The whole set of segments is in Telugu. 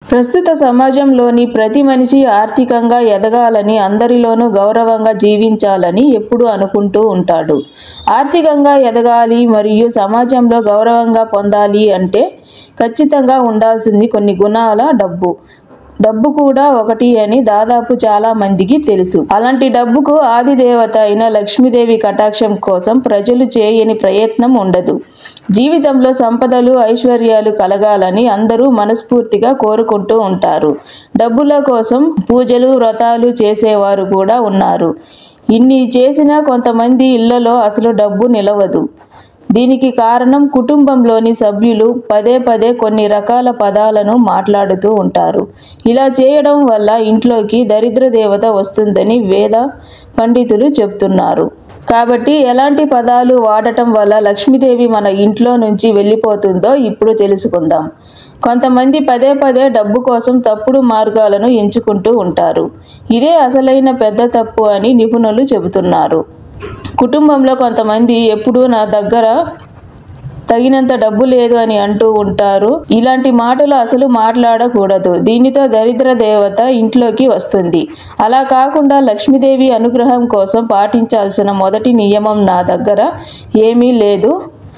ప్రస్తుత సమాజంలోని ప్రతి మనిషి ఆర్థికంగా ఎదగాలని అందరిలోనూ గౌరవంగా జీవించాలని ఎప్పుడూ అనుకుంటూ ఉంటాడు ఆర్థికంగా ఎదగాలి మరియు సమాజంలో గౌరవంగా పొందాలి అంటే ఖచ్చితంగా ఉండాల్సింది కొన్ని గుణాల డబ్బు డబ్బు కూడా ఒకటి అని దాదాపు చాలా మందికి తెలుసు అలాంటి డబ్బుకు ఆది దేవత అయిన లక్ష్మీదేవి కటాక్షం కోసం ప్రజలు చేయని ప్రయత్నం ఉండదు జీవితంలో సంపదలు ఐశ్వర్యాలు కలగాలని అందరూ మనస్ఫూర్తిగా కోరుకుంటూ ఉంటారు డబ్బుల కోసం పూజలు వ్రతాలు చేసేవారు కూడా ఉన్నారు ఇన్ని చేసినా కొంతమంది ఇళ్లలో అసలు డబ్బు నిలవదు దీనికి కారణం కుటుంబంలోని సభ్యులు పదే పదే కొన్ని రకాల పదాలను మాట్లాడుతూ ఉంటారు ఇలా చేయడం వల్ల ఇంట్లోకి దరిద్ర దేవత వస్తుందని వేద పండితులు చెప్తున్నారు కాబట్టి ఎలాంటి పదాలు వాడటం వల్ల లక్ష్మీదేవి మన ఇంట్లో నుంచి వెళ్ళిపోతుందో ఇప్పుడు తెలుసుకుందాం కొంతమంది పదే పదే డబ్బు కోసం తప్పుడు మార్గాలను ఎంచుకుంటూ ఉంటారు ఇదే అసలైన పెద్ద తప్పు అని నిపుణులు చెబుతున్నారు కుటుంబంలో కొంతమంది ఎప్పుడూ నా దగ్గర తగినంత డబ్బు లేదు అని అంటూ ఉంటారు ఇలాంటి మాటలు అసలు మాట్లాడకూడదు దీనితో దరిద్ర దేవత ఇంట్లోకి వస్తుంది అలా కాకుండా లక్ష్మీదేవి అనుగ్రహం కోసం పాటించాల్సిన మొదటి నియమం నా దగ్గర ఏమీ లేదు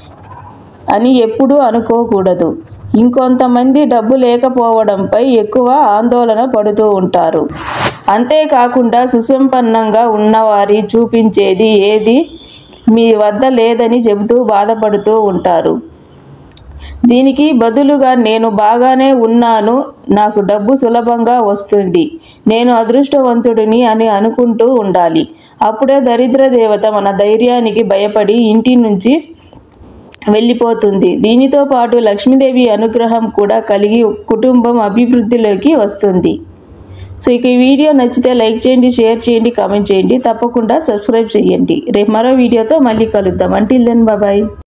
అని ఎప్పుడూ అనుకోకూడదు ఇంకొంతమంది డబ్బు లేకపోవడంపై ఎక్కువ ఆందోళన పడుతూ ఉంటారు అంతేకాకుండా సుసంపన్నంగా ఉన్నవారి చూపించేది ఏది మీ వద్ద లేదని చెబుతూ బాధపడుతూ ఉంటారు దీనికి బదులుగా నేను బాగానే ఉన్నాను నాకు డబ్బు సులభంగా వస్తుంది నేను అదృష్టవంతుడిని అని అనుకుంటూ ఉండాలి అప్పుడే దరిద్ర దేవత మన ధైర్యానికి భయపడి ఇంటి నుంచి వెళ్ళిపోతుంది దీనితో పాటు లక్ష్మీదేవి అనుగ్రహం కూడా కలిగి కుటుంబం అభివృద్ధిలోకి వస్తుంది సో ఇక ఈ వీడియో నచ్చితే లైక్ చేయండి షేర్ చేయండి కామెంట్ చేయండి తప్పకుండా సబ్స్క్రైబ్ చేయండి రేపు మరో వీడియోతో మళ్ళీ కలుద్దాం అంటిల్ దెన్ బాయ్